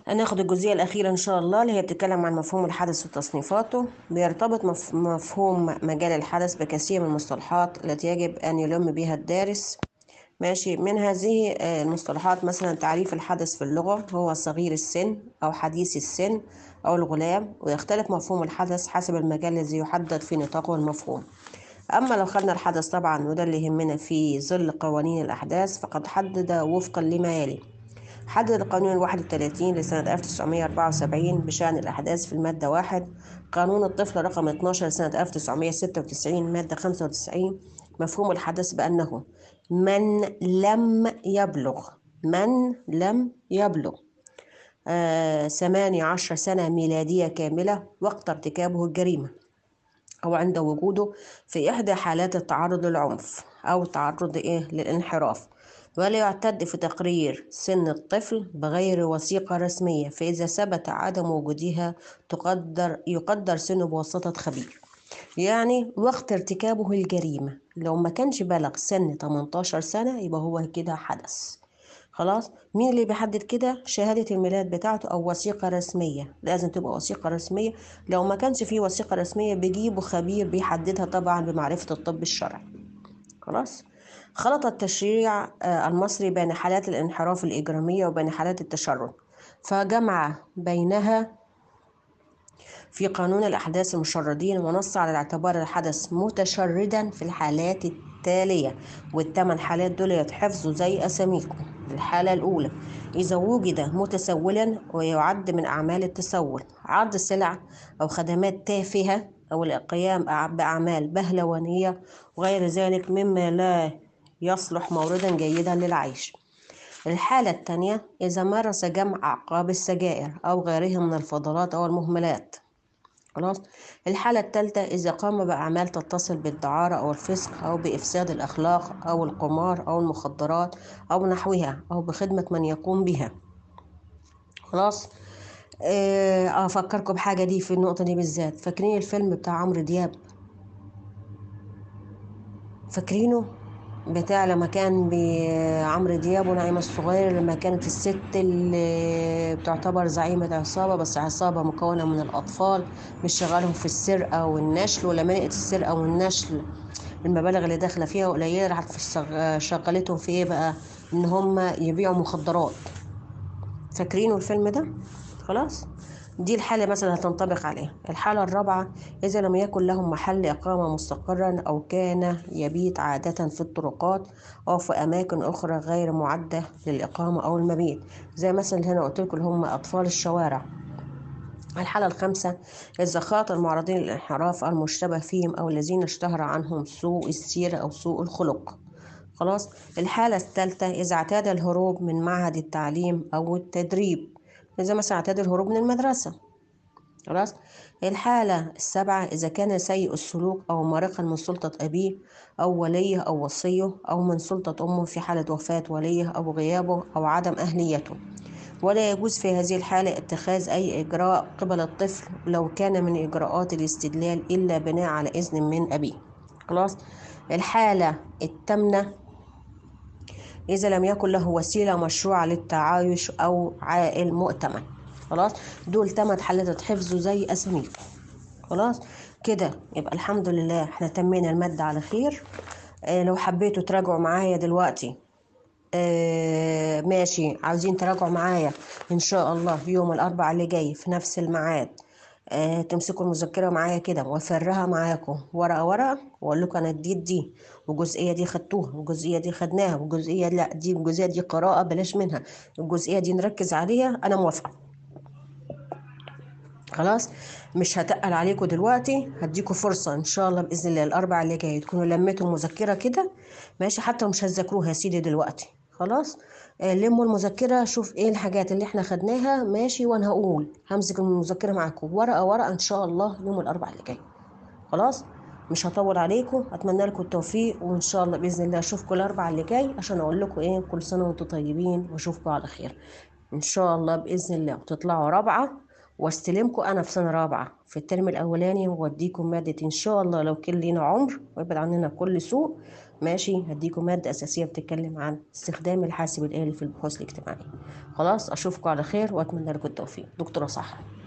هناخد الجزئية الأخيرة إن شاء الله اللي هي بتتكلم عن مفهوم الحدث وتصنيفاته بيرتبط مف- مفهوم مجال الحدث بكثير من المصطلحات التي يجب أن يلم بها الدارس ماشي من هذه آه، المصطلحات مثلا تعريف الحدث في اللغة هو صغير السن أو حديث السن أو الغلام ويختلف مفهوم الحدث حسب المجال الذي يحدد في نطاقه المفهوم أما لو خدنا الحدث طبعا وده اللي يهمنا في ظل قوانين الأحداث فقد حدد وفقا لما يلي حدد القانون الواحد وثلاثين لسنة 1974 بشأن الأحداث في المادة واحد قانون الطفل رقم 12 لسنة 1996 مادة 95 مفهوم الحدث بأنه من لم يبلغ من لم يبلغ آه، ثمانية عشر سنة ميلادية كاملة وقت ارتكابه الجريمة أو عند وجوده في إحدى حالات التعرض للعنف أو التعرض إيه للانحراف ولا يعتد في تقرير سن الطفل بغير وثيقة رسمية فإذا ثبت عدم وجودها تقدر يقدر سنه بواسطة خبير يعني وقت ارتكابه الجريمة لو ما كانش بلغ سن 18 سنة يبقى هو كده حدث خلاص مين اللي بيحدد كده شهادة الميلاد بتاعته أو وثيقة رسمية لازم تبقى وثيقة رسمية لو ما كانش فيه وثيقة رسمية بيجيبوا خبير بيحددها طبعا بمعرفة الطب الشرعي خلاص خلط التشريع آه، المصري بين حالات الانحراف الإجرامية وبين حالات التشرد فجمع بينها في قانون الأحداث المشردين ونص على اعتبار الحدث متشردا في الحالات التالية والثمان حالات دول يتحفظوا زي أساميكم الحالة الأولى إذا وجد متسولا ويعد من أعمال التسول عرض سلع أو خدمات تافهة أو القيام أع- بأعمال بهلوانية وغير ذلك مما لا يصلح موردا جيدا للعيش الحالة الثانية إذا مارس جمع أعقاب السجائر أو غيرها من الفضلات أو المهملات خلاص الحالة الثالثة إذا قام بأعمال تتصل بالدعارة أو الفسق أو بإفساد الأخلاق أو القمار أو المخدرات أو نحوها أو بخدمة من يقوم بها خلاص آه، أفكركم بحاجة دي في النقطة دي بالذات فاكرين الفيلم بتاع عمرو دياب فاكرينه بتاع لما كان بعمرو دياب ونعيمة الصغير لما كانت الست اللي بتعتبر زعيمة عصابة بس عصابة مكونة من الأطفال مش شغالهم في السرقة والنشل ولما لقيت السرقة والنشل المبالغ اللي داخلة فيها قليلة راحت في الشغ- شغلتهم في ايه بقى ان هم يبيعوا مخدرات فاكرينه الفيلم ده خلاص دي الحالة مثلا هتنطبق عليها الحالة الرابعة إذا لم يكن لهم محل إقامة مستقرا أو كان يبيت عادة في الطرقات أو في أماكن أخرى غير معدة للإقامة أو المبيت زي مثلا اللي هنا قلت لكم اللي هم أطفال الشوارع الحالة الخامسة إذا خاط المعرضين للانحراف المشتبه فيهم أو الذين اشتهر عنهم سوء السيرة أو سوء الخلق خلاص الحالة الثالثة إذا اعتاد الهروب من معهد التعليم أو التدريب إذا مثلا اعتاد الهروب من المدرسة خلاص الحالة السابعة إذا كان سيء السلوك أو مارقا من سلطة أبيه أو وليه أو وصيه أو من سلطة أمه في حالة وفاة وليه أو غيابه أو عدم أهليته ولا يجوز في هذه الحالة اتخاذ أي إجراء قبل الطفل لو كان من إجراءات الاستدلال إلا بناء على إذن من أبيه خلاص الحالة الثامنة إذا لم يكن له وسيلة مشروعة للتعايش أو عائل مؤتمن خلاص دول تمت حالات حفظه زي أساميكم خلاص كده يبقى الحمد لله احنا تمينا المادة على خير اه لو حبيتوا تراجعوا معايا دلوقتي آه ماشي عاوزين تراجعوا معايا ان شاء الله في يوم الاربعاء اللي جاي في نفس الميعاد آه تمسكوا المذكره معايا كده وافرها معاكم ورقه ورقه واقول لكم انا اديت دي والجزئيه دي خدتوها والجزئيه دي خدناها والجزئيه لا دي الجزئيه دي قراءه بلاش منها الجزئيه دي نركز عليها انا موافقه خلاص مش هتقل عليكم دلوقتي هديكم فرصة إن شاء الله بإذن الله الأربع اللي جاي تكونوا لميتوا المذكرة كده ماشي حتى مش هتذاكروها يا سيدي دلوقتي خلاص آه، لموا المذكرة شوف ايه الحاجات اللي احنا خدناها ماشي وانا هقول همسك المذكرة معاكم ورقة ورقة ان شاء الله يوم الاربع اللي جاي خلاص مش هطول عليكم اتمنى لكم التوفيق وان شاء الله باذن الله اشوفكم الاربع اللي جاي عشان اقول لكم ايه كل سنة وانتم طيبين واشوفكم على خير ان شاء الله باذن الله وتطلعوا رابعة واستلمكم انا في سنة رابعة في الترم الاولاني واديكم مادة ان شاء الله لو كان لينا عمر ويبعد عننا كل سوء ماشي هديكم مادة أساسية بتتكلم عن استخدام الحاسب الآلي في البحوث الاجتماعية خلاص أشوفكم على خير وأتمنى لكم التوفيق دكتورة صح